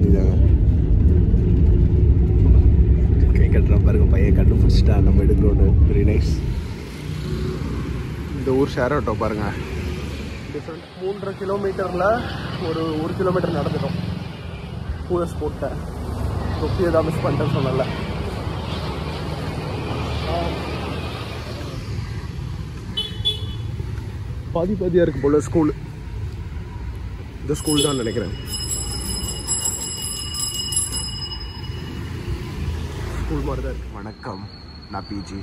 இதாங்க கை கட்டுறான் பாருங்க பையன் கண்டுபிடிச்சிட்டான் நம்ம எடுக்கிறோன்னு வெரி நைஸ் இந்த ஊர் ஷேர் ஆட்டோ பாருங்க டிஃப்ரெண்ட் மூன்றரை கிலோமீட்டரில் ஒரு ஒரு கிலோமீட்டர் நடந்துட்டோம் பூரஸ் போட்டேன் தொப்பி ஏதாவது மிஸ் பண்ணிட்டேன்னு சொன்னல பாதி பாதியாக இருக்கு போல ஸ்கூல் இந்த ஸ்கூல் தான் நினைக்கிறேன் ஸ்கூல் மாதிரி தான் இருக்கு வணக்கம் நான் பிஜி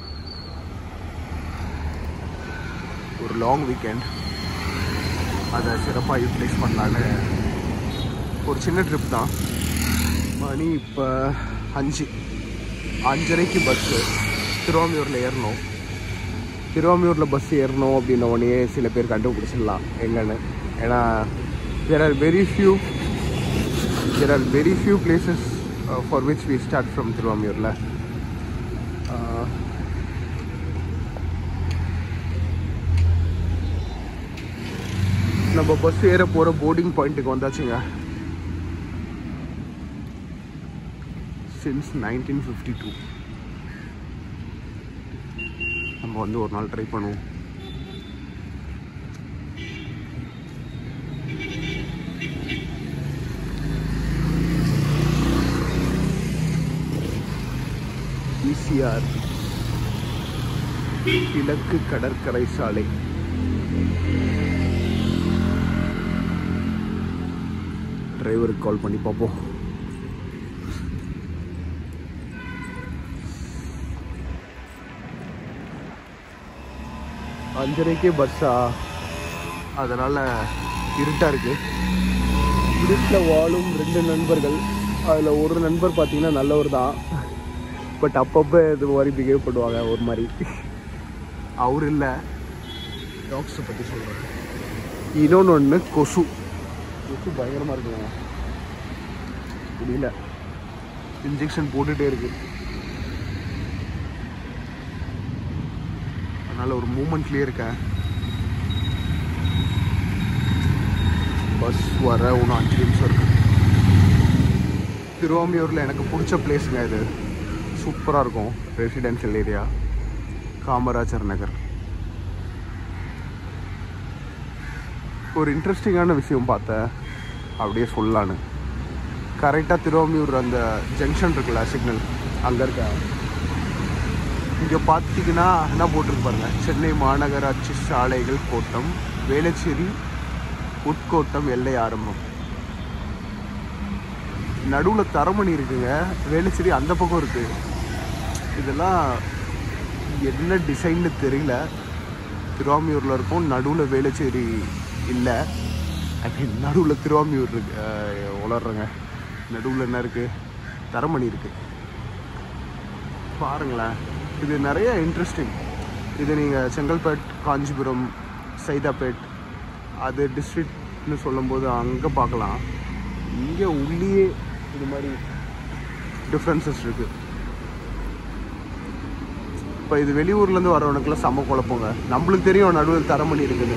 ஒரு லாங் வீக்கெண்ட் அதை சிறப்பாக யூட்டிலைஸ் பண்ணலான்னு ஒரு சின்ன ட்ரிப் தான் மணி இப்போ அஞ்சு அஞ்சரைக்கு பஸ்ஸு திருவாமியூரில் ஏறணும் திருவாமியூரில் பஸ் ஏறணும் அப்படின்ன உடனே சில பேர் கண்டுபிடிச்சிடலாம் எங்கன்னு ஏன்னா there are very few there are very few places for which we start from திருவாமியூரில் நம்ம பஸ் ஏற போகிற போர்டிங் பாயிண்ட்டுக்கு வந்தாச்சுங்க சின்ஸ் நைன்டீன் ஃபிஃப்டி டூ நம்ம வந்து ஒரு நாள் ட்ரை பண்ணுவோம் ஈசிஆர் கிழக்கு கடற்கரை சாலை டிரைவருக்கு கால் பண்ணி பார்ப்போம் அஞ்சரைக்கே பஸ்ஸா அதனால் இருட்டாக இருக்கு இருட்டில் வாழும் ரெண்டு நண்பர்கள் அதில் ஒரு நண்பர் பார்த்தீங்கன்னா நல்லவர் தான் பட் அப்பப்போ இது மாதிரி பிஹேவ் பண்ணுவாங்க ஒரு மாதிரி அவர் இல்லை டாக்ஸை பற்றி சொல்கிறேன் இன்னொன்று ஒன்று கொசு கொசு பயங்கரமாக இருக்குங்க முடியல இன்ஜெக்ஷன் போட்டுகிட்டே இருக்கு அதனால் ஒரு மூமெண்ட்லேயே இருக்கேன் பஸ் வர ஒன்று அஞ்சு நிமிஷம் இருக்கு திருவாமியூரில் எனக்கு பிடிச்ச பிளேஸுங்க இது சூப்பராக இருக்கும் ரெசிடென்ஷியல் ஏரியா காமராஜர் நகர் ஒரு இன்ட்ரெஸ்டிங்கான விஷயம் பார்த்தேன் அப்படியே சொல்லலான்னு கரெக்டாக திருவாமியூர் அந்த ஜங்ஷன் இருக்குல்ல சிக்னல் அங்கே இருக்க இங்கே பார்த்தீங்கன்னா என்ன போட்டிருக்கு பாருங்க சென்னை மாநகராட்சி சாலைகள் கோட்டம் வேளச்சேரி உட்கோட்டம் எல்லை ஆரம்பம் நடுவில் தரமணி இருக்குங்க வேளச்சேரி அந்த பக்கம் இருக்கு இதெல்லாம் என்ன டிசைன்னு தெரியல திருவாமியூரில் இருக்கும் நடுவில் வேளச்சேரி இல்லை ஐ மீன் நடுவில் திருவாமியூர் இருக்கு அஹ், உளர்றேங்க நடுவில் என்ன இருக்குது தரமணி இருக்குது பாருங்களேன் இது நிறைய இன்ட்ரெஸ்டிங் இது நீங்கள் செங்கல்பேட் காஞ்சிபுரம் சைதாப்பேட் அது டிஸ்ட்ரிக்ட்னு சொல்லும்போது அங்கே பார்க்கலாம் இங்கே உள்ளேயே இது மாதிரி டிஃப்ரென்சஸ் இருக்குது இப்போ இது வெளியூர்லேருந்து வரவனுக்குலாம் செம்ம குழப்பங்க நம்மளுக்கு தெரியும் நடுவில் தரமணி இருக்குது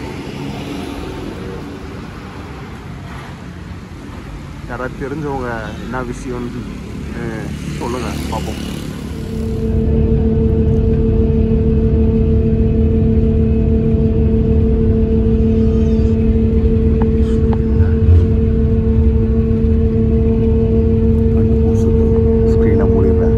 யாராவது தெரிஞ்சவங்க என்ன விஷயம்னு அஹ், சொல்லுங்க பார்ப்போம் கண்ணு கூசுது ஸ்க்ரீனை மூடிடுறேன்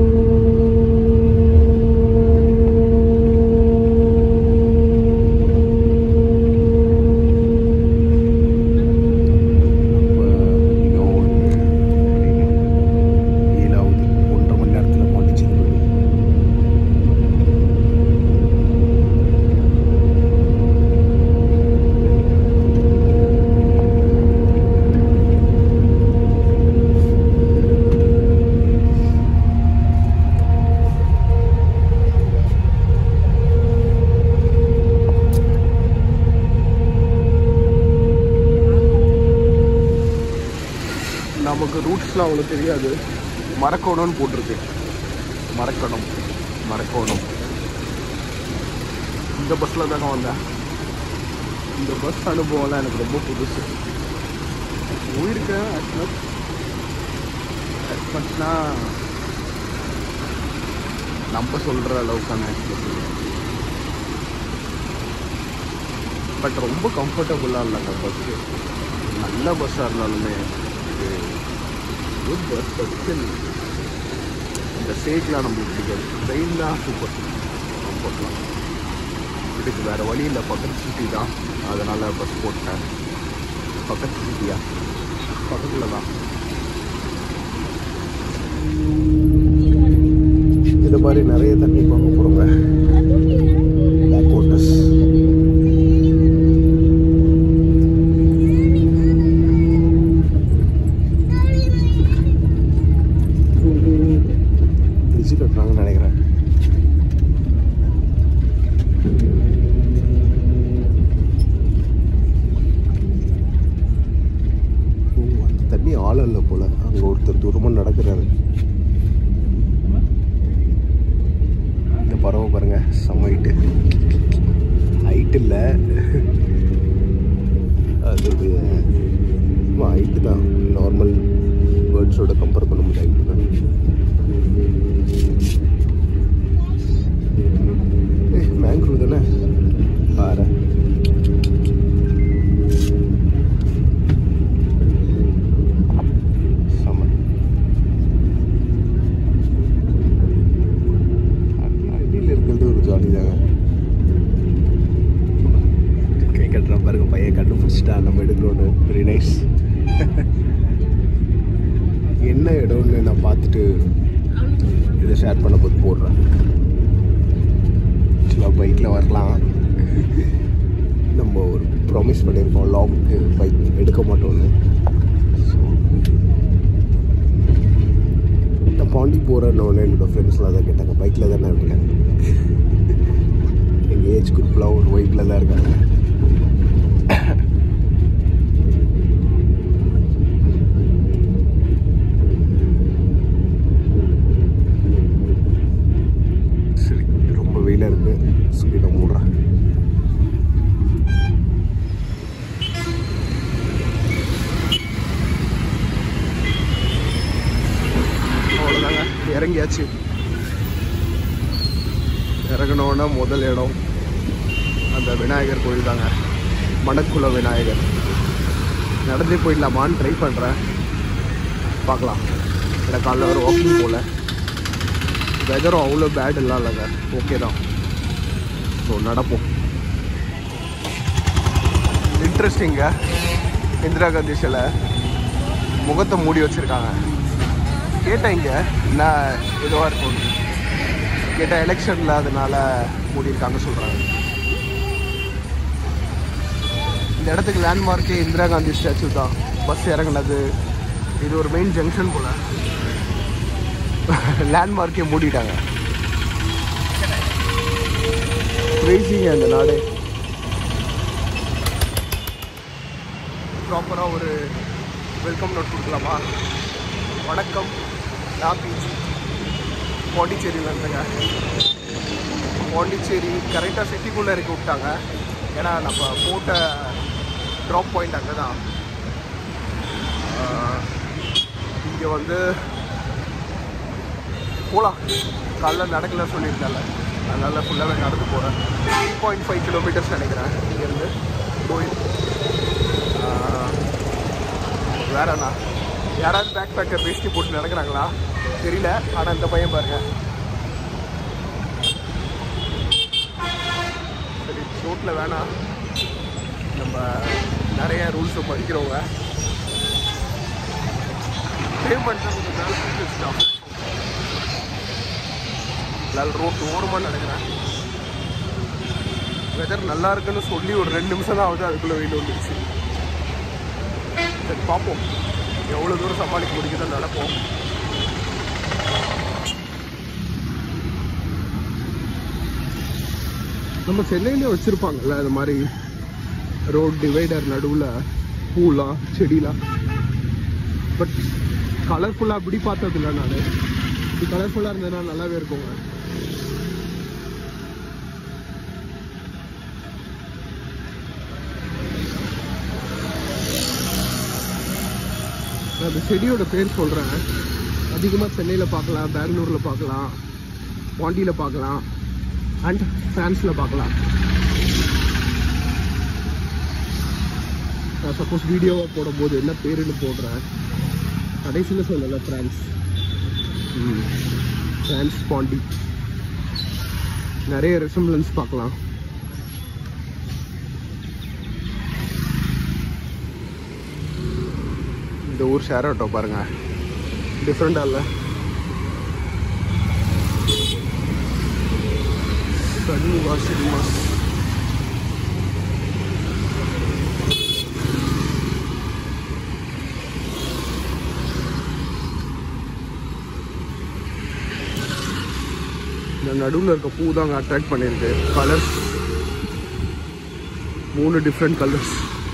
இன்னும் ஒரு ஏழாவது ஒன்றரை மணி நேரத்தில் பாண்டிச்சேரி போயிடுவோம் நமக்கு ரூட்ஸ்லாம் அவ்வளோ தெரியாது மரக்கோணம்னு போட்டிருக்கு மரக்கணம் மரக்கோணம் இந்த பஸ்ஸில் தாங்க வந்தேன் இந்த பஸ் அனுபவம்லாம் எனக்கு ரொம்ப புதுசு போயிருக்கேன் ஆக்சுவலாக கம்ஃபர்ட்னா நம்ம சொல்கிற அளவுக்கான ஆக்சுவலி பட் ரொம்ப கம்ஃபர்டபுளாக இல்லைங்க பஸ்ஸு நல்ல பஸ்ஸாக இருந்தாலுமே இது குட் பஸ் பட் ஸ்டில் இந்த ஸ்டேஜ்லாம் நம்மளுக்கு பிடிக்காது ட்ரெயின் தான் சூப்பர் கம்ஃபர்ட்லாம் இதுக்கு வேறு வழி இல்லை பக்கத்து சிட்டி தான் அதனால் பஸ் போட்டேன் பக்கத்து சிட்டியா பக்கத்தில் தான் இது மாதிரி நிறைய தண்ணி பார்க்க போகிறோங்க பேக் வாட்டர்ஸ் பிரிட்ஜு கட்டுறாங்கன்னு நினைக்கிறேன் ஓ, அந்த தண்ணி ஆழம் இல்லை போல அங்கே ஒருத்தர் தூரமாக நடக்கிறாரு இந்த பறவை பாருங்க செம்ம ஹைட்டு ஹைட் இல்லை அது ஹைட்டு தான் நார்மல் பேர்ட்ஸோட கம்பேர் பண்ண முடியாது ஹைட்டு தான் ஏய் மேங்க்ரூவ் தானே பாரு செம்ம அடியில் இருக்கிறது ஒரு ஜாலி தாங்க கை கட்டுறான் பாருங்க பையன் கண்டுபிடிச்சிட்டா நம்ம எடுக்கிறோன்னு வெரி நைஸ் என்ன இடம்னு நான் பார்த்துட்டு இதை ஷேர் பண்ண போது போடுறேன் ஆக்சுவலாக பைக்கில் வரலாம் நம்ம ஒரு ப்ராமிஸ் பண்ணியிருக்கோம் லாங்க்கு பைக் எடுக்க மாட்டோம்னு ஸோ நான் பாண்டி போகிறேன்னு என்னோடய ஃப்ரெண்ட்ஸ்லாம் தான் கேட்டாங்க பைக்கில் தானே இருக்கேன் எங்கள் ஏஜ் குரூப்லாம் ஒரு பைக்கில் தான் இருக்காங்க சரி ரொம்ப வெயிலாக இருக்குது சொல்லி நான் மூடுறேன் அவ்வளோதாங்க இறங்கியாச்சு இறங்கினோன்னா முதல் இடம் அந்த விநாயகர் கோயில் தாங்க மணக்குள விநாயகர் நடந்தே போயிடலாமான்னு ட்ரை பண்ணுறேன் பார்க்கலாம் இல்லை காலைல வர வாக்கிங் போகல வெதரும் அவ்வளோ பேட் இல்லை இல்லைங்க ஓகே தான் ஸோ நடப்போம் இன்ட்ரெஸ்டிங்க இந்திரா காந்தி சிலை முகத்தை மூடி வச்சுருக்காங்க கேட்டேன் இங்கே என்ன இதுவாக இருக்கும் கேட்டால் எலெக்ஷனில் அதனால மூடியிருக்காங்க சொல்கிறாங்க இந்த இடத்துக்கு லேண்ட்மார்க்கே இந்திரா காந்தி ஸ்டாச்சு தான் பஸ் இறங்குனது இது ஒரு மெயின் ஜங்ஷன் போல் லேண்ட்மார்க்கே மூடிட்டாங்க கிரேசிங்க அந்த நாடு ப்ராப்பராக ஒரு வெல்கம் நோட் கொடுக்கலாமா வணக்கம் நான் பிஜி பாண்டிச்சேரியில் இருந்தேங்க பாண்டிச்சேரி கரெக்டாக சிட்டிக்குள்ளே இறக்கி விட்டாங்க ஏன்னா நம்ம போட்ட ட்ராப் பாயிண்ட் அங்கே தான் இங்கே வந்து போகலாம் காலைல நடக்கல சொல்லியிருந்தால அதனால் ஃபுல்லாகவே நடந்து போகிறேன் த்ரீ பாயிண்ட் ஃபைவ் கிலோமீட்டர்ஸ் நினைக்கிறேன் இங்கேருந்து கோயில் வேறண்ணா யாராவது பேக் பேக்கர் வேஷ்டி போட்டு நடக்கிறாங்களா தெரியல ஆனால் இந்த பையன் பாருங்க சரி ரோட்டில் வேணாம் நம்ம நிறைய ரூல்ஸை படிக்கிறவங்க பேமெண்ட் எல்லாரும் ரோட் ஓரமாக நடக்கிறேன் வெதர் நல்லா இருக்குன்னு சொல்லி ஒரு ரெண்டு நிமிஷம் தான் ஆகுது அதுக்குள்ளே வெயில் வந்துருச்சு சரி பார்ப்போம் எவ்வளோ தூரம் சமாளிக்க முடியுதோ நடப்போம் நம்ம சென்னையிலே வச்சுருப்பாங்கல்ல அது மாதிரி ரோட் டிவைடர் நடுவில் பூலாம் செடிலாம் பட் கலர்ஃபுல்லாக அப்படி பார்த்ததில்ல நான் இப்படி கலர்ஃபுல்லாக இருந்ததுன்னா நல்லாவே இருக்குங்க நான் அந்த செடியோட பேர் சொல்கிறேன் அதிகமாக சென்னையில் பார்க்கலாம் பெங்களூரில் பார்க்கலாம் பாண்டியில் பார்க்கலாம் அண்ட் ஃப்ரான்ஸில் பார்க்கலாம் நான் சப்போஸ் வீடியோவாக போடும்போது என்ன பேருன்னு போடுறேன் கடைசியில் சொல்லலை ஃப்ரான்ஸ் ம் ஃப்ரான்ஸ் பாண்டி நிறைய ரெசம்பிளன்ஸ் பார்க்கலாம் இந்த ஊர் ஷேர் ஆட்டோ பாருங்க டிஃப்ரெண்டாக இல்லை சன்னிவாஸ் சினிமாஸ் இந்த நடுவில் இருக்க பூ தான் அங்கே அட்ராக்ட் பண்ணியிருக்கு கலர்ஸ் மூணு டிஃப்ரெண்ட் கலர்ஸ்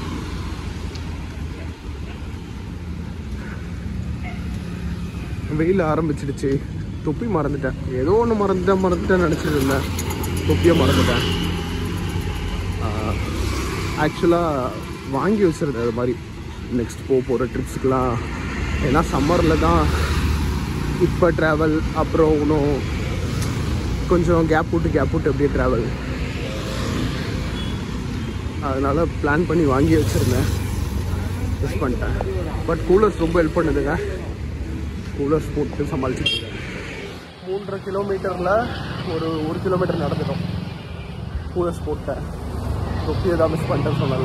வெயில் ஆரம்பிச்சிடுச்சு தொப்பி மறந்துட்டேன் ஏதோ ஒன்று மறந்துட்டேன் மறந்துட்டேன் நினச்சிட்டு இருந்தேன் தொப்பியை மறந்துட்டேன் ஆக்சுவலாக வாங்கி வச்சுருந்தேன் அது மாதிரி நெக்ஸ்ட் போக போகிற ட்ரிப்ஸுக்கெலாம் ஏன்னா சம்மரில் தான் இப்போ ட்ராவல் அப்புறம் இன்னும் கொஞ்சம் கேப் விட்டு கேப் விட்டு அப்படியே ட்ராவல் அதனால் பிளான் பண்ணி வாங்கி வச்சுருந்தேன் மிஸ் பண்ணிட்டேன் பட் கூலர்ஸ் ரொம்ப ஹெல்ப் பண்ணுதுங்க கூலர்ஸ் போட்டு சமாளிச்சுட்டு இருக்கேன். மூன்றரை கிலோமீட்டரில் ஒரு ஒரு கிலோமீட்டர் நடந்துட்டோம் கூலர்ஸ் போட்டேன் தொப்பியை தான் மிஸ் பண்ணிட்டேன்னு சொன்னல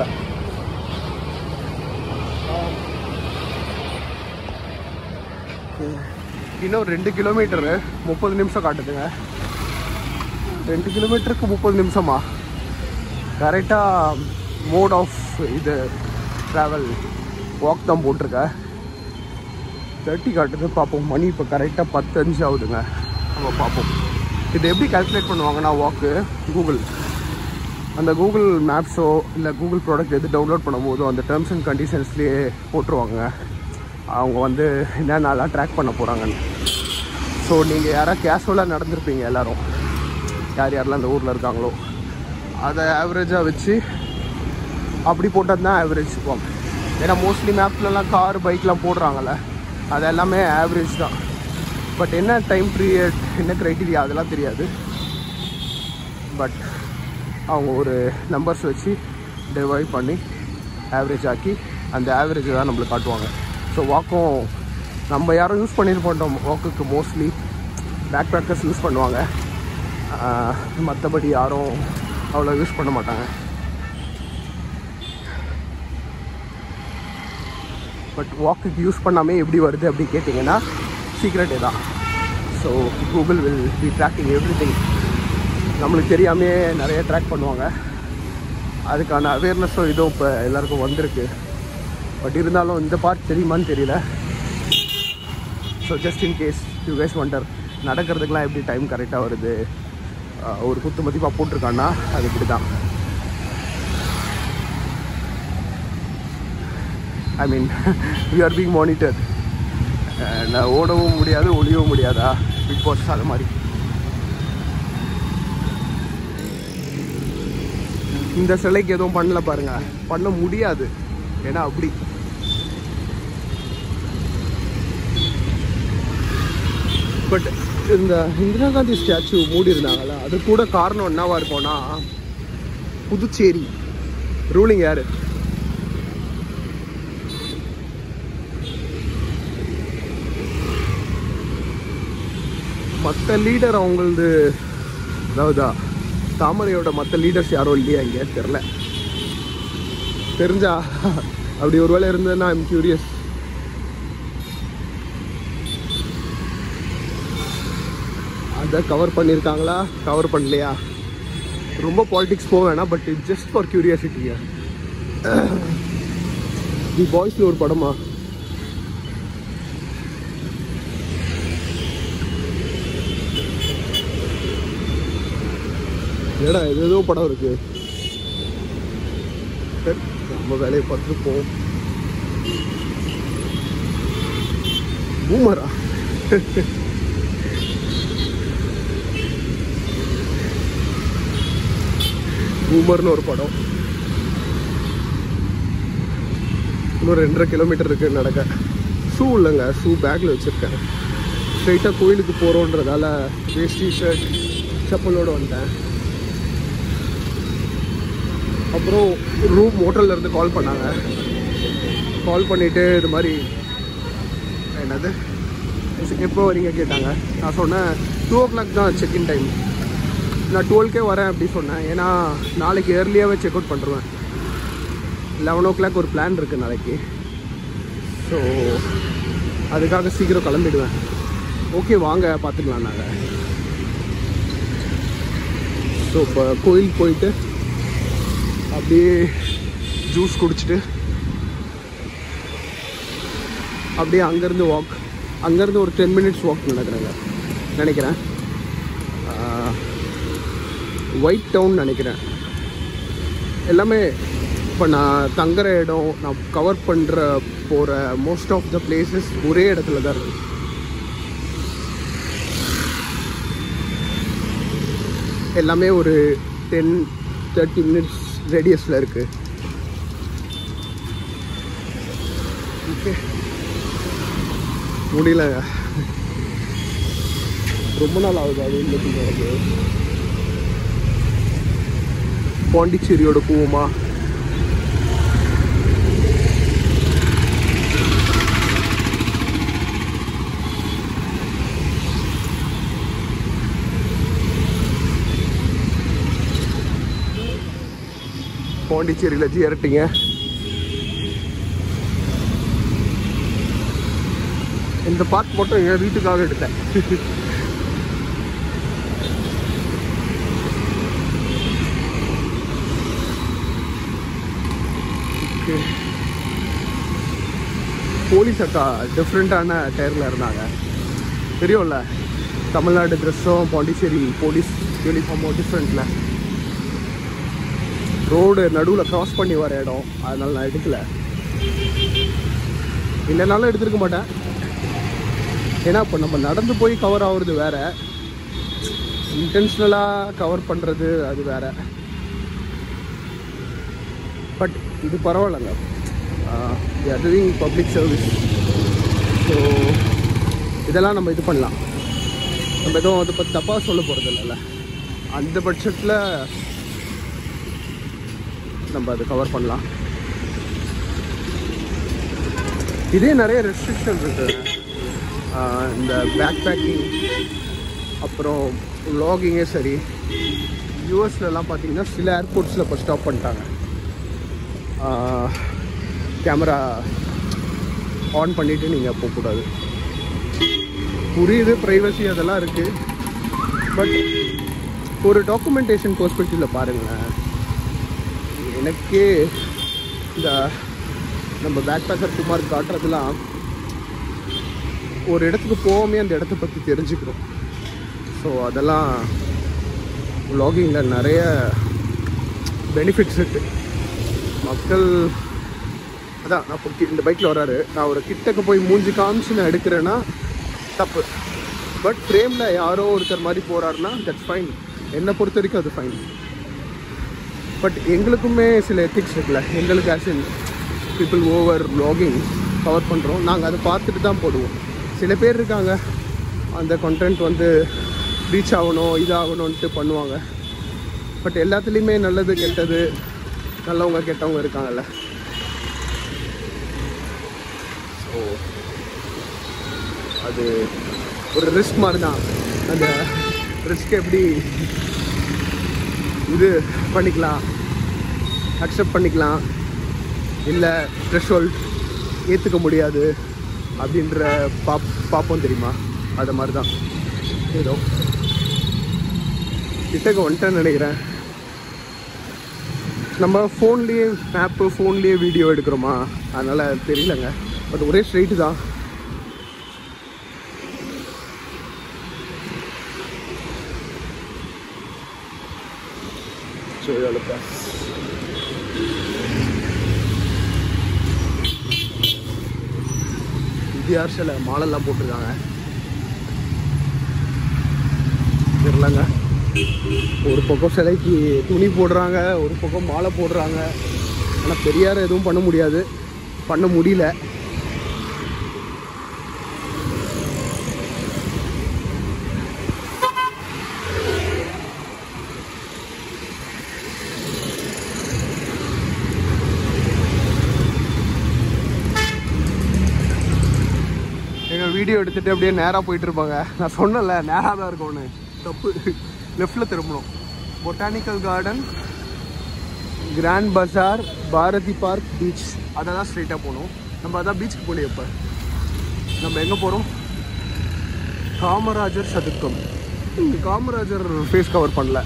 இன்னும் ரெண்டு கிலோமீட்டரு முப்பது நிமிஷம் காட்டுதுங்க ரெண்டு கிலோமீட்டருக்கு முப்பது நிமிஷமா கரெக்டாக மோட் ஆஃப் இது ட்ராவல் வாக் தான் போட்டிருக்கேன் தேர்ட்டி காட்டுது பார்ப்போம் மணி இப்போ கரெக்டாக பத்து அஞ்சு ஆகுதுங்க நம்ம பார்ப்போம் இது எப்படி கால்குலேட் பண்ணுவாங்கன்னா வாக்கு கூகுள் அந்த கூகுள் மேப்ஸோ இல்லை கூகுள் ப்ராடக்ட் எது டவுன்லோட் பண்ணும்போதோ அந்த டேர்ம்ஸ் அண்ட் கண்டிஷன்ஸ்லேயே போட்டுருவாங்க அவங்க வந்து என்ன நாளாக ட்ராக் பண்ண போகிறாங்கன்னு ஸோ நீங்கள் யாராவது கேஷுவலாக நடந்திருப்பீங்க எல்லாரும் யார் யாரெல்லாம் அந்த ஊரில் இருக்காங்களோ அதை ஆவரேஜாக வச்சு அப்படி போட்டது தான் ஆவரேஜ் ஏன்னா மோஸ்ட்லி மேப்லலாம் கார் பைக்லாம் போடுறாங்கல்ல அது எல்லாமே ஆவரேஜ் தான் பட் என்ன டைம் பீரியட் என்ன க்ரைட்டீரியா அதெல்லாம் தெரியாது பட் அவங்க ஒரு நம்பர்ஸ் வச்சு டிவைட் பண்ணி ஆவரேஜ் ஆக்கி அந்த ஆவரேஜ் தான் நம்மளுக்கு காட்டுவாங்க ஸோ வாக்கும் நம்ம யாரும் யூஸ் பண்ணியிருக்க மாட்டோம் வாக்குக்கு மோஸ்ட்லி பேக் பேக்கர்ஸ் யூஸ் பண்ணுவாங்க மற்றபடி யாரும் அவ்வளோ யூஸ் பண்ண மாட்டாங்க பட் வாக்குக்கு யூஸ் பண்ணாமே எப்படி வருது அப்படி கேட்டிங்கன்னா சீக்ரெட்டே தான் so Google will be tracking everything நம்மளுக்கு தெரியாமே நிறைய ட்ராக் பண்ணுவாங்க அதுக்கான அவேர்னஸும் இதுவும் இப்போ எல்லாருக்கும் வந்திருக்கு பட் இருந்தாலும் இந்த பார்ட் தெரியுமான்னு தெரியல so just in case you guys wonder நடக்கிறதுக்கெலாம் எப்படி டைம் கரெக்டாக வருது அஹ் ஒரு குத்து மதிப்பாக போட்டிருக்கான்னா அது இப்படி தான் I mean we are being monitor நான் ஓடவும் முடியாது ஒளியவும் முடியாதா பிக் பாஸ் அது மாதிரி இந்த சிலைக்கு எதுவும் பண்ணல பாருங்க பண்ண முடியாது ஏன்னா அப்படி பட் இந்த இந்திரா காந்தி ஸ்டாச்சு மூடி இருந்தாங்கல்ல அது கூட காரணம் என்னவா இருக்கும்னா புதுச்சேரி ரூலிங் யாரு மற்ற லீடர் அவங்களது அதாவதா தாமரையோட மற்ற லீடர்ஸ் யாரும் இல்லையா இங்கே தெரில தெரிஞ்சா அப்படி ஒரு வேளை இருந்ததுன்னா ஐம் கியூரியஸ் அதை கவர் பண்ணியிருக்காங்களா கவர் பண்ணலையா ரொம்ப பாலிடிக்ஸ் போக வேணாம் பட் இட் ஜஸ்ட் ஃபார் கியூரியாசிட்டிங்க தி பாய்ஸில் ஒரு படமா ஏடா இது ஏதோ படம் இருக்கு சரி, நம்ம வேலையை பார்த்துட்டு போவோம் பூமரா பூமர்னு ஒரு படம் இன்னும் ரெண்டரை கிலோமீட்டர் இருக்கு நடக்க ஷூ இல்லைங்க ஷூ பேக்கில் வச்சுருக்கேன் ஸ்ட்ரைட்டாக கோயிலுக்கு போகிறோன்றதால வேஷ்டி ஷர்ட் செப்பலோடு வந்துட்டேன் அப்புறம் ரூம் ஹோட்டல்ல இருந்து கால் பண்ணாங்க கால் பண்ணிவிட்டு இது மாதிரி என்னது எப்போ வரீங்க கேட்டாங்க நான் சொன்னேன் டூ ஓ கிளாக் தான் செக்இன் டைம் நான் டுவெல்க்கே வரேன் அப்படி சொன்னேன் ஏன்னா நாளைக்கு ஏர்லியாகவே செக் அவுட் பண்ணுறேன் லெவன் ஓ கிளாக் ஒரு பிளான் இருக்குது நாளைக்கு ஸோ அதுக்காக சீக்கிரம் கிளம்பிடுவேன் ஓகே வாங்க பார்த்துக்கலாம் நாங்கள் ஸோ இப்போ கோயில் போயிட்டு அப்படியே ஜூஸ் குடிச்சிட்டு அப்படியே அங்கேருந்து வாக் அங்கேருந்து ஒரு டென் மினிட்ஸ் வாக் நடக்கிறேங்க நினைக்கிறேன் ஒயிட் டவுன் நினைக்கிறேன் எல்லாமே இப்போ நான் தங்குற இடம் நான் கவர் பண்ணுற போகிற மோஸ்ட் ஆஃப் த பிளேசஸ் ஒரே இடத்துல தான் இருக்குது எல்லாமே ஒரு டென் தேர்ட்டி மினிட்ஸ் ரேடியஸில் இருக்குது ஓகே முடியல ரொம்ப நாள் ஆகுது அது இல்லை எனக்கு பாண்டிச்சேரியோட போவோமா பாண்டிச்சேரியில் ஜிஆர்டிங்க இந்த பார்ட் மட்டும் என் வீட்டுக்காக எடுத்தேன் Okay. போலீஸ் அக்கா டிஃப்ரெண்ட்டான டயரில் இருந்தாங்க தெரியும்ல தமிழ்நாடு ட்ரெஸ்ஸும் பாண்டிச்சேரி போலீஸ் யூனிஃபார்மும் டிஃப்ரெண்ட்டில் ரோடு நடுவில் கிராஸ் பண்ணி வர இடம் அதனால நான் எடுக்கல இல்லைனாலும் எடுத்திருக்க மாட்டேன் ஏன்னா இப்போ நம்ம நடந்து போய் கவர் ஆகுறது வேற இன்டென்ஷ்னலாக கவர் பண்ணுறது அது வேற பட் இது பரவாயில்லைங்க டூயிங் பப்ளிக் சர்வீஸ் ஸோ இதெல்லாம் நம்ம இது பண்ணலாம் நம்ம எதுவும் அதை பற்றி தப்பாக சொல்ல போகிறது இல்லைல்ல அந்த பட்சத்தில் நம்ம அதை கவர் பண்ணலாம் இதே நிறைய ரெஸ்ட்ரிக்ஷன் இருக்கு ஆஹ் இந்த பேக் பேக்கிங் அப்புறம் லாகிங்கே சரி யூஎஸ்லலாம் பார்த்தீங்கன்னா சில ஏர்போர்ட்ஸில் இப்போ ஸ்டாப் பண்ணிட்டாங்க கேமரா ஆன் பண்ணிவிட்டு நீங்கள் போகக்கூடாது புரியுது ப்ரைவசி அதெல்லாம் இருக்குது பட் ஒரு டாக்குமெண்டேஷன் பெர்ஸ்பெக்டிவில் பாருங்களேன் எனக்கே இந்த நம்ம பேக் பேக்கர் குமார் காட்டுறதுலாம் ஒரு இடத்துக்கு போகாமே அந்த இடத்த பற்றி தெரிஞ்சுக்கிறோம் ஸோ அதெல்லாம் வ்ளாகிங்கில் நிறைய பெனிஃபிட்ஸ் இருக்குது மக்கள் அதான் நான் இப்போ கி- இந்த பைக்கில் வராரு நான் ஒரு கிட்டக்க போய் மூஞ்சி காமிச்சு நான் எடுக்கிறேன்னா தப்பு பட் ஃப்ரேமில் யாரோ ஒருத்தர் மாதிரி போகிறாருன்னா தட்ஸ் ஃபைன் என்னை பொறுத்த வரைக்கும் அது ஃபைன் பட் எங்களுக்குமே சில எத்திக்ஸ் இருக்குல்ல எங்களுக்கு as in people over vlogging cover பண்ணுறோம் நாங்கள் அதை பார்த்துட்டு தான் போடுவோம் சில பேர் இருக்காங்க அந்த கண்டென்ட் வந்து ரீச் ஆகணும் இதாகணும்ன்ட்டு பண்ணுவாங்க பட் எல்லாத்துலேயுமே நல்லது கெட்டது நல்லவங்க கெட்டவங்க இருக்காங்கல்ல ஸோ அது ஒரு ரிஸ்க் மாதிரி தான் அந்த ரிஸ்க் எப்படி இது பண்ணிக்கலாம் அக்செப்ட் பண்ணிக்கலாம் இல்லை த்ரெஷ்ஹோல்ட் ஏற்றுக்க முடியாது அப்படின்ற பாப் பார்ப்போம் தெரியுமா அது மாதிரி தான் ஏதோ கிட்டக்க வந்துட்டேன்னு நினைக்கிறேன் நம்ம ஃபோன்லேயே மேப்பு ஃபோன்லேயே வீடியோ எடுக்கிறோமா அதனால் தெரியலங்க பட் ஒரே ஸ்ட்ரைட்டு தான் சரி அழுப்பா வித்தியாசில மாலெல்லாம் போட்டிருக்காங்க தெரியலங்க ஒரு பக்கம் சிலைக்கு துணி போடுறாங்க ஒரு பக்கம் மாலை போடுறாங்க ஆனால் பெரியார் எதுவும் பண்ண முடியாது பண்ண முடியல வீடியோ எடுத்துட்டு அப்படியே நேராக போயிட்டு இருப்பாங்க நான் சொன்னல நேராக தான் இருக்கும்னு தப்பு லெஃப்டில் திரும்பணும் botanical garden grand bazaar Bharathi park beach அதை தான் ஸ்ட்ரைட்டாக போகணும் நம்ம அதான் பீச்சுக்கு போகலையே இப்போ நம்ம எங்கே போகிறோம் காமராஜர் சதுக்கம் இங்க காமராஜர் ஃபேஸ் கவர் பண்ணல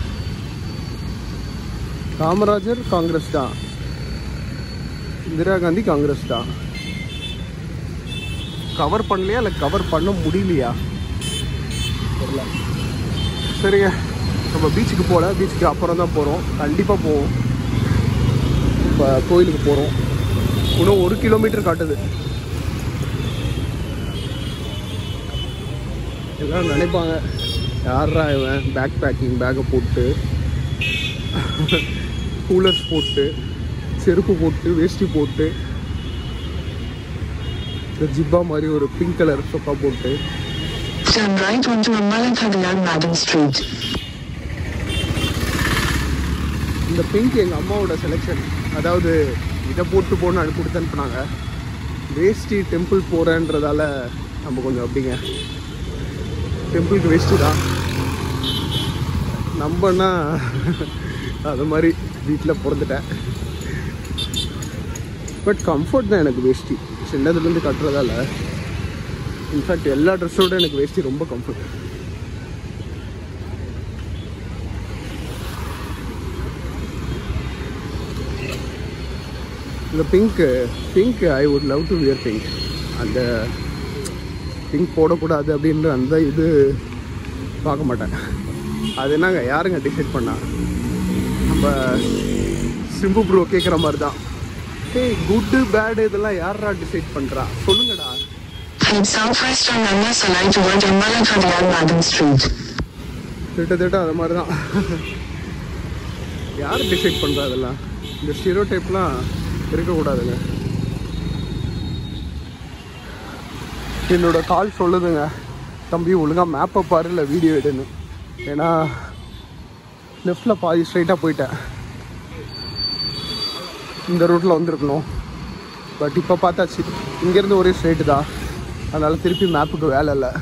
காமராஜர் காங்கிரஸ் தான் இந்திரா காந்தி காங்கிரஸ் தான் கவர் பண்ணலையா இல்லை கவர் பண்ண முடியலையா தெரியல சரிங்க நம்ம பீச்சுக்கு போகல பீச்சுக்கு அப்புறம் தான் போகிறோம் கண்டிப்பாக போவோம் இப்போ கோயிலுக்கு போகிறோம் இன்னும் ஒரு கிலோமீட்டர் காட்டுது எல்லாம் நினைப்பாங்க யாரா இவன் பேக் பேக்கிங் பேக்கை போட்டு கூலர்ஸ் போட்டு செருப்பு போட்டு வேஷ்டி போட்டு இந்த ஜிப்பா மாதிரி ஒரு பிங்க் கலர் சொக்கா போட்டு Turn right onto Amalakadiyar Madam Street. இந்த பிங்க் எங்கள் அம்மாவோட செலெக்ஷன் அதாவது இதை போட்டு போன்னு அனுப்பி கொடுத்து அனுப்புனாங்க வேஷ்டி டெம்பிள் போகிறேன்றதால நம்ம கொஞ்சம் அப்படிங்க டெம்பிளுக்கு வேஷ்டி தான் நம்பனா அது மாதிரி வீட்டில் பிறந்துட்டேன் பட் கம்ஃபர்ட் தான் எனக்கு வேஷ்டி சின்னதுலேருந்து கட்டுறதால இன்ஃபேக்ட் எல்லா ட்ரெஸ்ஸோட எனக்கு வேஷ்டி ரொம்ப கம்ஃபர்ட் இந்த pink pink I would love to wear pink அந்த பிங்க் போடக்கூடாது அப்படின்ற அந்த இது பார்க்க மாட்டேன் அது என்னங்க யாருங்க டிசைட் பண்ணா நம்ம சிம்பு ப்ரோ கேட்குற மாதிரி தான் ஏய் குட்டு பேடு இதெல்லாம் யாரா டிசைட் பண்ணுறா சொல்லுங்கடா Head southwest on Anna Salai toward Amalakadiyar Madam Street. கிட்டத்தட்ட அது மாதிரி தான் யார் டிசைட் பண்ணுறா அதெல்லாம் இந்த ஸ்டீரோ டைப்லாம் இருக்கக்கூடாதுங்க என்னோட கால் சொல்லுதுங்க தம்பி ஒழுங்காக மேப்பை பாரு இல்லை வீடியோ எடுன்னு ஏன்னா லெஃப்டில் பாதி ஸ்ட்ரைட்டாக போயிட்டேன் இந்த ரூட்டில் வந்திருக்கணும் பட் இப்போ பார்த்தாச்சு இங்கேருந்து ஒரே ஸ்ட்ரைட்டு தான் அதனால் திருப்பி மேப்புக்கு வேலை இல்லை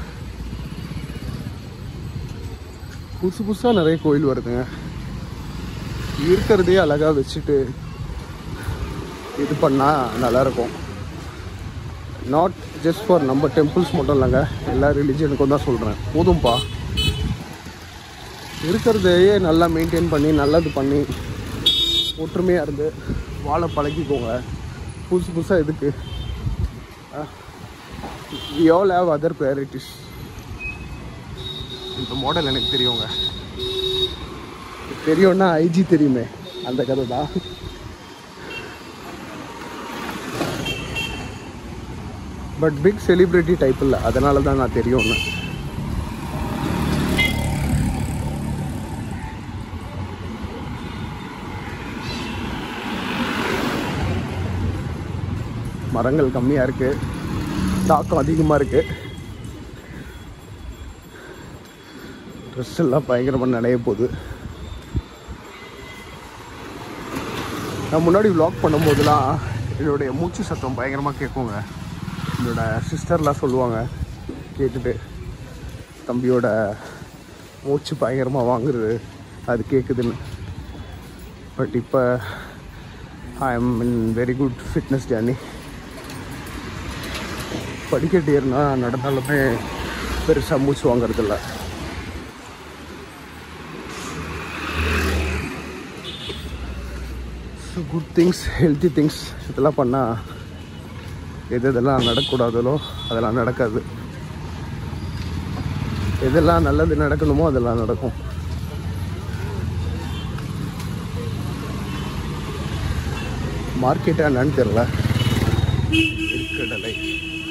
புதுசு புதுசாக நிறைய கோயில் வருதுங்க இருக்கிறதே அழகாக வச்சுட்டு இது பண்ணால் நல்லாயிருக்கும் நாட் ஜஸ்ட் ஃபார் நம்ம டெம்பிள்ஸ் மட்டும் இல்லைங்க எல்லா ரிலிஜியனுக்கும் தான் சொல்கிறேன் போதும்பா இருக்கிறதையே நல்லா மெயின்டைன் பண்ணி நல்லது பண்ணி ஒற்றுமையாக இருந்து வாழ பழகிக்கோங்க புதுசு புதுசாக எதுக்கு we all have other priorities இந்த மாடல் எனக்கு தெரியுங்க தெரியும்னா ஐஜி தெரியுமே அந்த கதை தான் பட் பிக் செலிப்ரிட்டி டைப் இல்லை அதனால தான் நான் தெரியும்னு மரங்கள் கம்மியாக இருக்குது தாக்கம் அதிகமாக இருக்குது ட்ரெஸ் எல்லாம் பயங்கரமாக நனைய போகுது நான் முன்னாடி vlog பண்ணும்போதெல்லாம் என்னுடைய மூச்சு சத்தம் பயங்கரமாக கேட்குங்க என்னோட சிஸ்டர்லாம் சொல்லுவாங்க கேட்டுட்டு தம்பியோட மூச்சு பயங்கரமாக வாங்குறது அது கேட்குதுன்னு பட் இப்போ I am in very good fitness journey படிக்கட்டு ஏறினா நடந்தாலுமே பெருசாக மூச்சு வாங்குறதில்ல so good things healthy things இதெல்லாம் பண்ணால் எது எதெல்லாம் நடக்கக்கூடாதோ அதெல்லாம் நடக்காது எதெல்லாம் நல்லது நடக்கணுமோ அதெல்லாம் நடக்கும் மார்க்கெட்டா என்னன்னு தெரில இருக்கடலை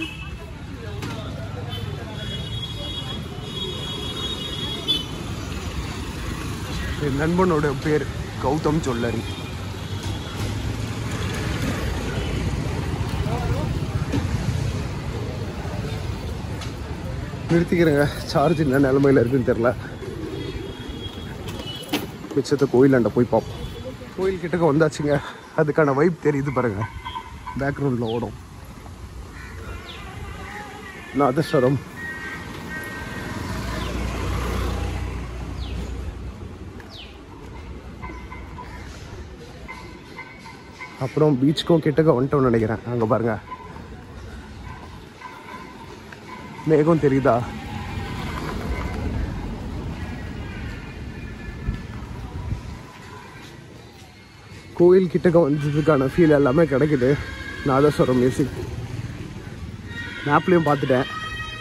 என் நண்பனோட பேர் கௌதம் சொல்லரி நிறுத்திக்கிறேங்க சார்ஜ் என்ன நிலமையில இருக்குன்னு தெரில மிச்சத்தை கோயிலாண்ட போய் பார்ப்போம் கோயில் கிட்டக்க வந்தாச்சுங்க அதுக்கான வைப் தெரியுது பாருங்க பேக்ரவுண்டில் ஓடும் நாதஸ்வரம் அப்புறம் பீச்சுக்கும் கிட்டக்க வந்துட்டோம்னு நினைக்கிறேன் அங்கே பாருங்க மேகம் தெரியுதா கோயில் கிட்டக்க வந்ததுக்கான ஃபீல் எல்லாமே கிடைக்குது நாதஸ்வரம் மியூசிக் மேப்லேயும் பார்த்துட்டேன்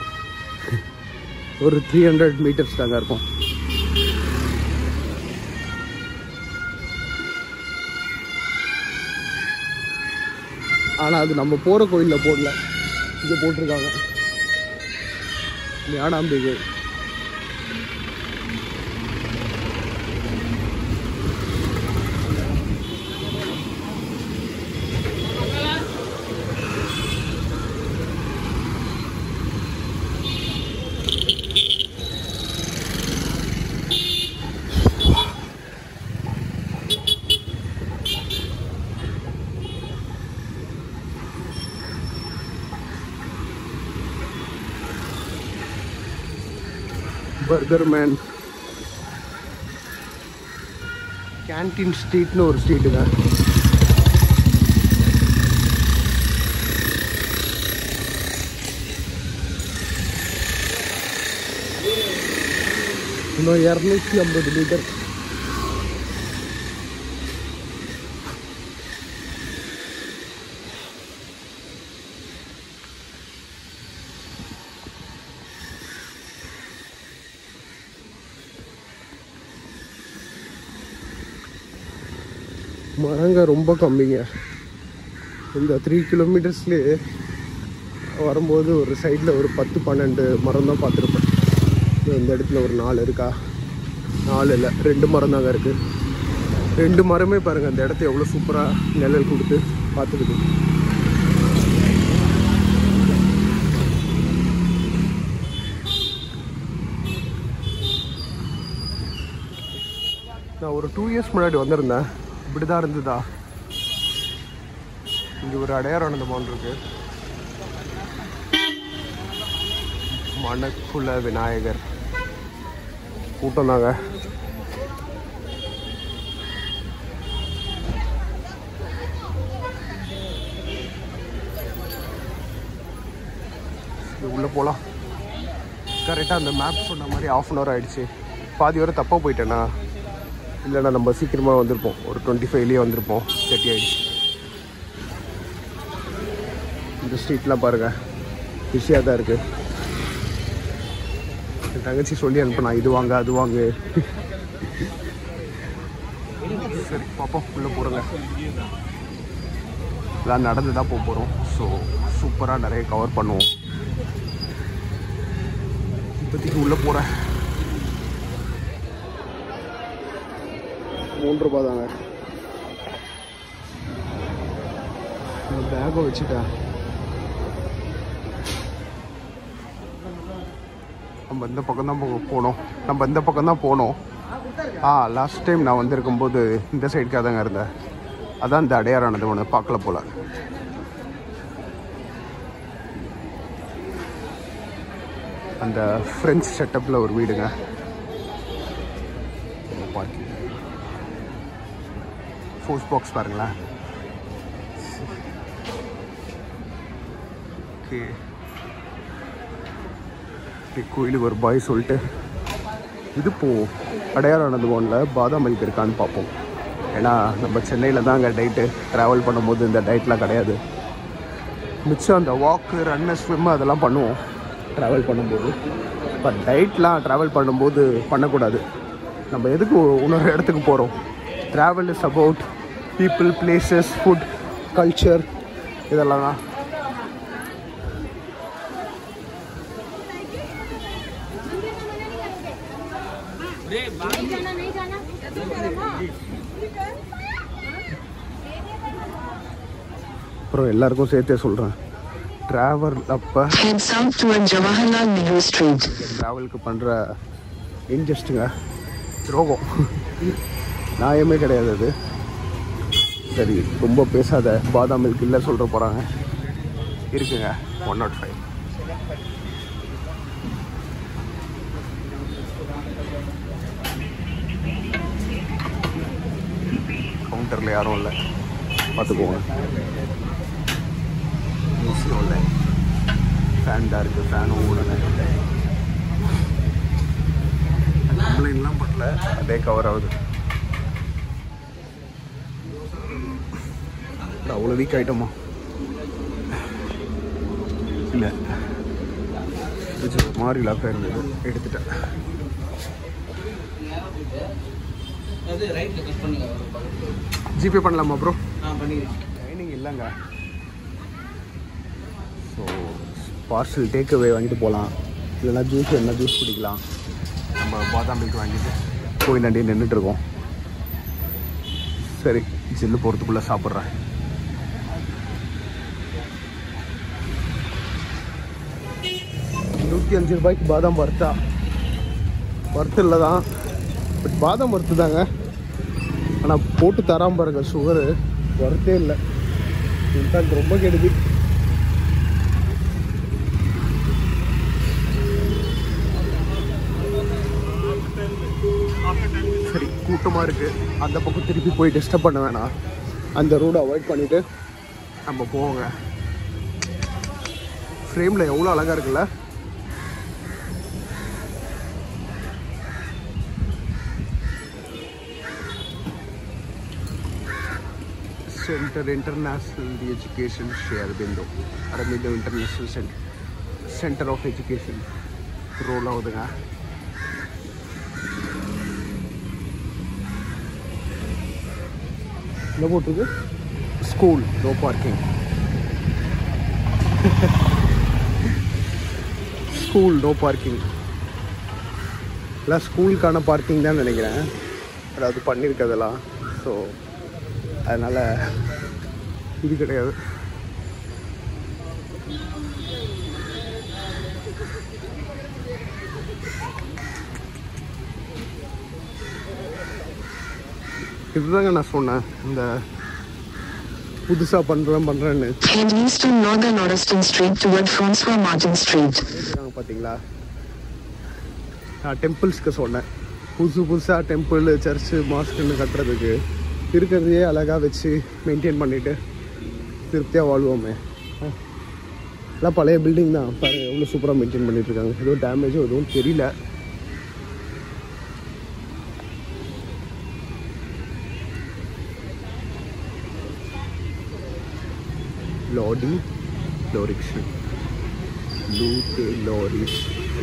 ஒரு த்ரீ ஹண்ட்ரட் மீட்டர்ஸ் தாங்க இருக்கும் ஆனால் அது நம்ம போகிற கோயிலில் போடல இங்கே போட்டிருக்காங்க ஞானாம்பிகை பர்கர் மேன் கேன்டீன் ஸ்ட்ரீட்னு ஒரு ஸ்ட்ரீட்டுங்க இன்னும் இரநூத்தி ஐம்பது மீட்டர் மரங்க ரொம்ப கம்மிங்க இந்த த்ரீ கிலோமீட்டர்ஸ்லேயே வரும்போது ஒரு சைடில் ஒரு பத்து பன்னெண்டு மரம் தான் பார்த்துருப்பேன் இந்த இடத்துல ஒரு நாலு இருக்கா நாலு இல்லை ரெண்டு மரம் தாங்க இருக்குது ரெண்டு மரமே பாருங்கள் அந்த இடத்த எவ்வளோ சூப்பராக நிழல் கொடுத்து பார்த்துக்குது நான் ஒரு டூ இயர்ஸ் முன்னாடி வந்திருந்தேன் இப்படி தான் இருந்ததா இங்கே ஒரு அடையாளம் அந்த மௌன் இருக்கு மணக்குல விநாயகர் கூட்டம் தாங்க உள்ளே போகலாம் கரெக்டாக அந்த மேப் சொன்ன மாதிரி ஆஃப் அன் ஹவர் ஆயிடுச்சு பாதி வரை தப்பாக போயிட்டேனா இல்லைன்னா நம்ம சீக்கிரமாக வந்திருப்போம் ஒரு டுவெண்ட்டி ஃபைவ்லேயே வந்திருப்போம் தேர்ட்டி ஆயிடுச்சு இந்த ஸ்ட்ரீட்லாம் பாருங்கள் பிஸியாக தான் இருக்குது என் தங்கச்சி சொல்லி அனுப்பினா இது வாங்க அது வாங்க சரி பார்ப்போம் உள்ளே போகிறோங்க எல்லாம் நடந்து தான் போக போகிறோம் ஸோ சூப்பராக நிறைய கவர் பண்ணுவோம் இப்போதைக்கு உள்ளே போகிறேன் மூன்று ரூபா தாங்க பேக்கை வச்சுட்டேன் நம்ம இந்த பக்கம் தான் போ- போனோம் நம்ம இந்த பக்கம் தான் போனோம் ஆ லாஸ்ட் டைம் நான் வந்திருக்கும்போது இந்த சைடுக்காக தாங்க இருந்தேன் அதான் இந்த அடையாறானது ஒன்று பார்க்கல போல அந்த ஃப்ரெஞ்ச் செட்டப்பில் ஒரு வீடுங்க பார்க்கிங் ஃபோர்ஸ் பாக்ஸ் பாருங்களேன் ஓகே கோயிலுக்கு ஒரு பாய் சொல்லிட்டு இது போ அடையாளம் ஒன்றில் பாதாம் மில்க் இருக்கான்னு பார்ப்போம் ஏன்னா நம்ம சென்னையில் தான் அங்கே டயட்டு ட்ராவல் பண்ணும்போது இந்த டயட்லாம் கிடையாது மிச்சம் அந்த வாக்கு ரன்னு ஸ்விம் அதெல்லாம் பண்ணுவோம் ட்ராவல் பண்ணும்போது பட் டயட்லாம் ட்ராவல் பண்ணும்போது பண்ணக்கூடாது நம்ம எதுக்கு இன்னொரு இடத்துக்கு போகிறோம் travel is about people places food culture இதெல்லாம் தான் जाना नहीं जाना அப்புறம் எல்லாருக்கும் சேர்த்தே சொல்கிறேன் ட்ராவல் அப்போ Head south toward Jawaharlal Nehru Street. ட்ராவலுக்கு பண்ணுற இன்ஜஸ்ட்டுங்க துரோகம் நியாயமே கிடையாது அது சரி ரொம்ப பேசாத பாதாம் மில்க் இல்லை சொல்கிற போகிறாங்க இருக்குங்க ஒன் நாட் ஃபைவ் பார்க்கில் யாரும் இல்லை பார்த்துக்கோங்க ஏசியும் இல்லை ஃபேன் தான் இருக்குது ஃபேனும் ஓடலை கம்ப்ளைண்ட்லாம் பண்ணல அதே கவர் ஆகுது அவ்வளோ வீக் ஆகிட்டோமா இல்லை இது ஒரு மாதிரி லாக்காக இருந்தது எடுத்துட்டேன் ஜிபே பண்ணலாமா ப்ரோ ட்ரைனிங் இல்லைங்க ஸோ பார்சல் டேக் அவே வாங்கிட்டு போகலாம் இல்லைன்னா ஜூஸ் என்ன ஜூஸ் குடிக்கலாம் நம்ம பாதாம் மில்க் வாங்கிட்டு கோயிலாண்டி நின்றுட்டு இருக்கோம் சரி ஜில்லு போகிறதுக்குள்ளே சாப்பிட்றேன் நூற்றி அஞ்சு ரூபாய்க்கு பாதாம் வறுத்தா வறுத்து இல்லை தான் பட் பாதாம் வறுத்து தாங்க ஆனால் போட்டு தராம பாருங்க சுகரு வறுத்தே இல்லை இன்ஃபேக்ட் ரொம்ப கெடுதி சரி கூட்டமாக இருக்குது அந்த பக்கம் திருப்பி போய் டிஸ்டர்ப் பண்ண வேணாம் அந்த ரோடு அவாய்ட் பண்ணிவிட்டு நம்ம போவோங்க ஃப்ரேமில் எவ்வளோ அழகாக இருக்குல்ல Center International the Education Share Bindu Arabindo International Center Center of Education roll ஆகுதுங்க என்ன போட்டிருக்கு school no parking school no parking எல்லாம் ஸ்கூலுக்கான பார்க்கிங் தான் நினைக்கிறேன் பட் அது பண்ணியிருக்கதெல்லாம் ஸோ அதனால் இது கிடையாது இதுதாங்க நான் சொன்னேன் இந்த புதுசாக பண்ணுறேன் பண்ணுறேன்னு Head east to Northern Orriston Street toward Francois Martin Street. இருக்காங்க பார்த்தீங்களா நான் டெம்பிள்ஸ்க்கு சொன்னேன் புதுசு புதுசாக டெம்பிள் சர்ச்சு மாஸ்க்குன்னு கட்டுறதுக்கு இருக்கிறதையே அழகாக வச்சு மெயின்டைன் பண்ணிட்டு திருப்தியாக வாழ்வோமே ஆ. எல்லாம் பழைய பில்டிங் தான் பாருங்க எவ்வளோ சூப்பராக மெயின்டைன் பண்ணிட்டு இருக்காங்க எதுவும் டேமேஜோ எதுவும் தெரியல லாடி லோரிக்ஷன் லூட்டே லாரிஸ்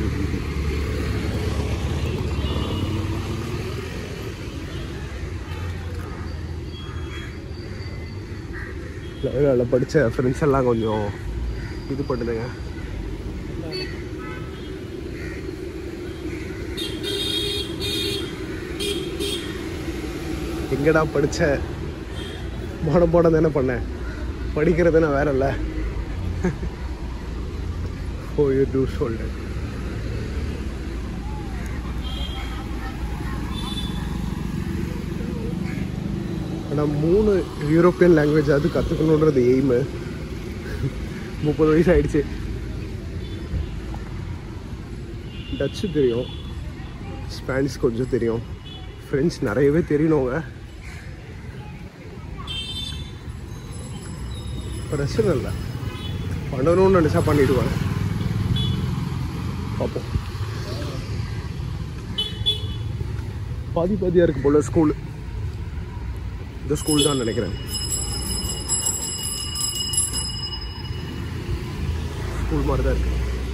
அதில் படித்த ஃப்ரெண்ட்ஸ் எல்லாம் கொஞ்சம் இது பண்ணுதுங்க எங்கடா படித்த பாடம் பாடம் தானே பண்ணேன் படிக்கிறது நான் வேற இல்லை ஓ யூ டூ சொல்லிட்டு ஆனால் மூணு யூரோப்பியன் லாங்குவேஜ் அது கற்றுக்கணுன்றது எய்மு முப்பது வயசு ஆயிடுச்சு டச்சு தெரியும் ஸ்பானிஷ் கொஞ்சம் தெரியும் ஃப்ரெஞ்ச் நிறையவே தெரியணுங்க பிரச்சனை இல்லை பண்ணணும்னு நினச்சா பண்ணிடுவேன் பார்ப்போம் பாதி பாதியாக இருக்கு போல ஸ்கூல் இந்த ஸ்கூல் தான் நினைக்கிறேன் ஸ்கூல் மாதிரி தான் இருக்கு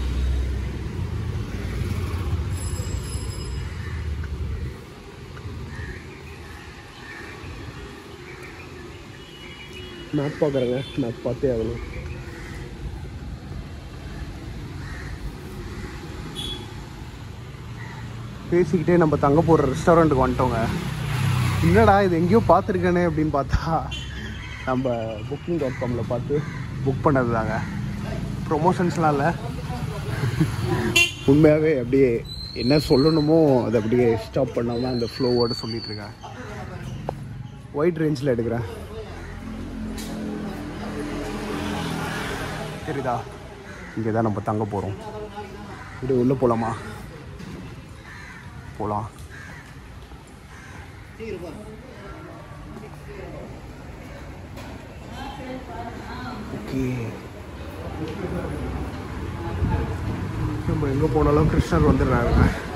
மேப் பார்க்குறேங்க மேப் பார்த்தே ஆகணும் பேசிக்கிட்டே நம்ம தங்க போகிற ரெஸ்டாரண்ட்டுக்கு வந்துட்டோங்க என்னடா இது எங்கேயோ பார்த்துருக்கேனே அப்படின்னு பார்த்தா நம்ம புக்கிங் டாட் காமில் பார்த்து புக் பண்ணது தாங்க ப்ரொமோஷன்ஸ்லாம் இல்லை உண்மையாகவே அப்படியே என்ன சொல்லணுமோ அதை அப்படியே ஸ்டாப் பண்ணாமல் அந்த ஃப்ளோவோடு சொல்லிட்டு இருக்கேன் ஒயிட் ரேஞ்சில் எடுக்கிறேன் தெரியுதா இங்கே தான் நம்ம தங்க போகிறோம் இது உள்ளே போகலாமா போகலாம் ஓகே நம்ம எங்கே போனாலும் கிருஷ்ணர் வந்துடுறாங்க